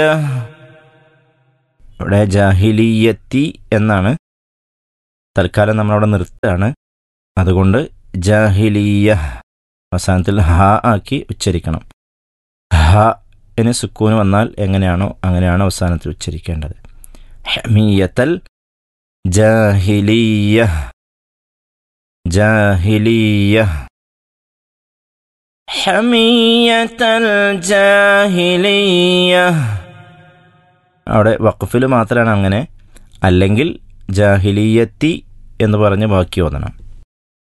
ഇവിടെ ജാഹിലിയത്തി എന്നാണ് തൽക്കാലം നമ്മളവിടെ നിർത്തുകയാണ് അതുകൊണ്ട് ജാഹിലിയ അവസാനത്തിൽ ഹ ആക്കി ഉച്ചരിക്കണം ഹ ന് സുക്കൂന് വന്നാൽ എങ്ങനെയാണോ അങ്ങനെയാണ് അവസാനത്തിൽ ഉച്ചരിക്കേണ്ടത് ഹമീയത്തൽ ജാഹിലിയ ജാഹിലിയ ഹമീയത്തൽ ജാഹിലിയ അവിടെ വഖഫിൽ മാത്രമാണ് അങ്ങനെ അല്ലെങ്കിൽ ജാഹിലിയത്തി എന്ന് പറഞ്ഞ് ബാക്കി ഓതണം